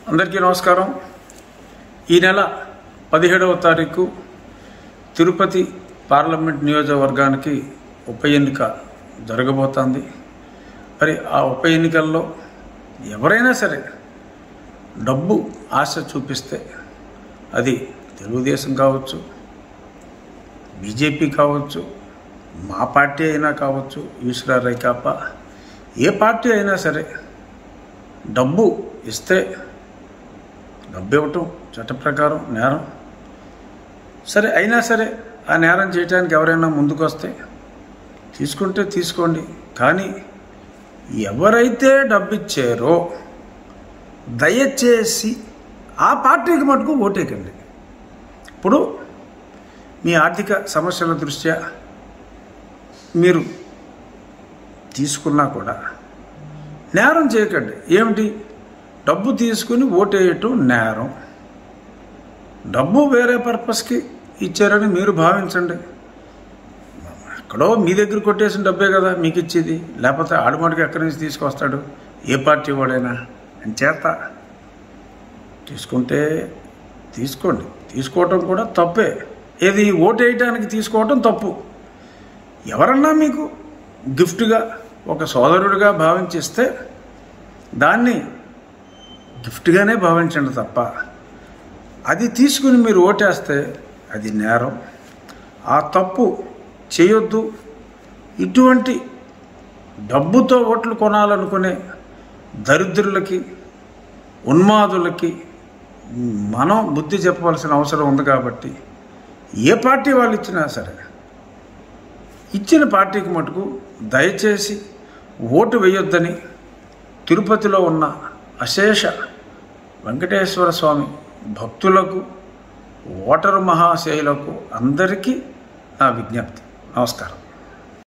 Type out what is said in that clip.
అందరికీ నమస్కారం ఈ నెల పదిహేడవ తారీఖు తిరుపతి పార్లమెంట్ నియోజకవర్గానికి ఉప ఎన్నిక జరగబోతోంది మరి ఆ ఉప ఎన్నికల్లో ఎవరైనా సరే డబ్బు ఆశ చూపిస్తే అది తెలుగుదేశం కావచ్చు బీజేపీ కావచ్చు మా పార్టీ అయినా కావచ్చు ఈశ్వర రైకాప ఏ పార్టీ అయినా సరే డబ్బు ఇస్తే డబ్బు ఇవ్వటం చట్ట ప్రకారం నేరం సరే అయినా సరే ఆ నేరం చేయడానికి ఎవరైనా ముందుకు వస్తే తీసుకుంటే తీసుకోండి కానీ ఎవరైతే డబ్బు ఇచ్చారో దయచేసి ఆ పార్టీకి మటుకు ఓటేకండి ఇప్పుడు మీ ఆర్థిక సమస్యల దృష్ట్యా మీరు తీసుకున్నా కూడా నేరం చేయకండి ఏమిటి డబ్బు తీసుకుని ఓటేయటం నేరం డబ్బు వేరే పర్పస్కి ఇచ్చారని మీరు భావించండి ఎక్కడో మీ దగ్గర కొట్టేసిన డబ్బే కదా మీకు ఇచ్చేది లేకపోతే ఆడుమాడికి ఎక్కడి నుంచి తీసుకొస్తాడు ఏ పార్టీ వాడైనా అని చేత తీసుకుంటే తీసుకోండి తీసుకోవటం కూడా తప్పే ఏది ఓటు వేయటానికి తీసుకోవటం తప్పు ఎవరన్నా మీకు గిఫ్ట్గా ఒక సోదరుడిగా భావించిస్తే దాన్ని గిఫ్ట్గానే భావించండి తప్ప అది తీసుకుని మీరు ఓటేస్తే అది నేరం ఆ తప్పు చేయొద్దు ఇటువంటి డబ్బుతో ఓట్లు కొనాలనుకునే దరిద్రులకి ఉన్మాదులకి మనం బుద్ధి చెప్పవలసిన అవసరం ఉంది కాబట్టి ఏ పార్టీ వాళ్ళు ఇచ్చినా సరే ఇచ్చిన పార్టీకి మటుకు దయచేసి ఓటు వేయొద్దని తిరుపతిలో ఉన్న అశేష వెంకటేశ్వర స్వామి భక్తులకు ఓటరు మహాశయులకు అందరికీ నా విజ్ఞప్తి నమస్కారం